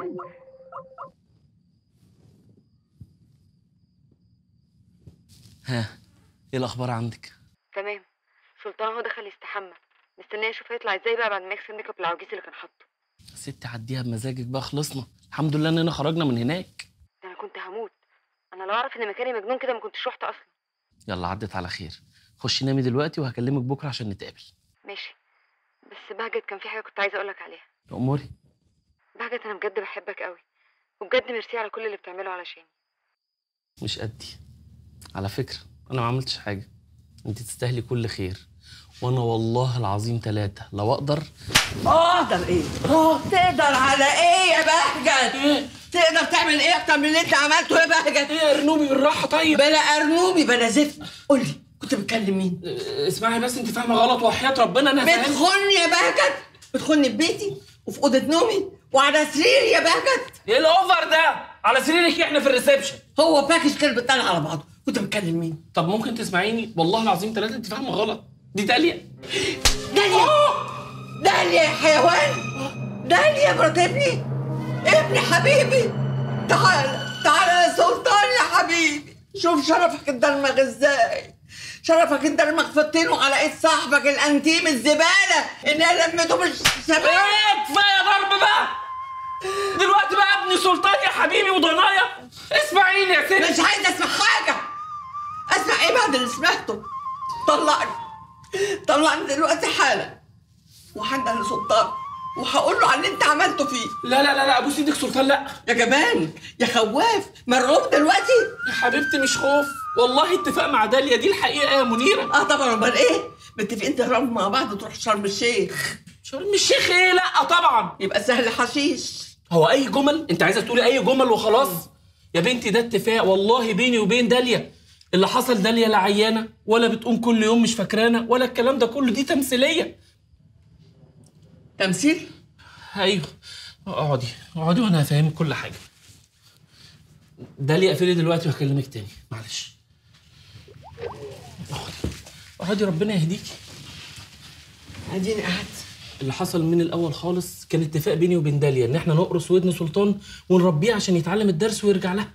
ها ايه الاخبار عندك تمام سلطان هو دخل يستحمى مستنيه اشوف هيطلع ازاي بقى بعد ما يكسر ميك اب العواجيز اللي كان حاطه ست عديها بمزاجك بقى خلصنا الحمد لله اننا خرجنا من هناك ده انا كنت هموت انا لو اعرف ان مكاني مجنون كده ما كنتش رحت اصلا يلا عدت على خير خشي نامي دلوقتي وهكلمك بكره عشان نتقابل ماشي بس بهجت كان في حاجه كنت عايزه اقولك عليها اموري بهجت انا بجد بحبك قوي وبجد ميرسي على كل اللي بتعمله علشاني مش قدي على فكره انا ما عملتش حاجه انت تستاهلي كل خير وانا والله العظيم ثلاثة لو اقدر اقدر ايه؟ اه تقدر على ايه يا بهجت؟ تقدر تعمل ايه اكتر من اللي انت عملته يا بهجت؟ ايه ارنوبي بالراحه طيب بلا ارنوبي بلا زفت قول لي كنت بتكلم مين؟ اسمعي بس انت فاهمه غلط وحياه ربنا انا فاهم بتخوني يا بهجت بتخوني في بيتي وفي اوضه نومي وعلى سريري يا بهجت ايه الاوفر ده على سريرك احنا في الريسبشن هو باكج كده بيطلع على بعضه كنت بتكلم مين؟ طب ممكن تسمعيني والله العظيم ثلاثة انت فاهمه غلط دي داليا داليا داليا يا حيوان داليا يا مرات ابني ابني حبيبي تعال تعال يا سلطان يا حبيبي شوف شرفك اتدرمغ ازاي شرفك اتدرمغ في الطين وعلى ايد صاحبك الانتيم الزباله اللي أنا لميته مش شباب ايه كفايه ضرب بقى دلوقتي بقى ابني سلطان يا حبيبي وضنايا اسمعيني يا ستي مش عايز اسمع حاجه اسمع ايه بعد اللي سمعته طلعني طلعني دلوقتي حالا وحنده لسلطان وهقول له على اللي انت عملته فيه لا لا لا لا ابوس ايدك سلطان لا يا جبان يا خواف مرعوب دلوقتي يا حبيبتي مش خوف والله اتفاق مع داليا دي الحقيقه يا منيره اه طبعا امال ايه متفقين تهربوا مع بعض تروح شرم الشيخ شرم الشيخ ايه لا طبعا يبقى سهل حشيش هو اي جمل انت عايزه تقولي اي جمل وخلاص يا بنتي ده اتفاق والله بيني وبين داليا اللي حصل داليا لا عيانه ولا بتقوم كل يوم مش فاكرانا ولا الكلام ده كله دي تمثيليه تمثيل ايوه اقعدي اقعدي وانا هفهمك كل حاجه داليا اقفلي دلوقتي وهكلمك تاني معلش اقعدي اقعدي ربنا يهديكي اديني قاعد اللي حصل من الاول خالص كان اتفاق بيني وبين داليا ان احنا نقرص ودن سلطان ونربيه عشان يتعلم الدرس ويرجع لها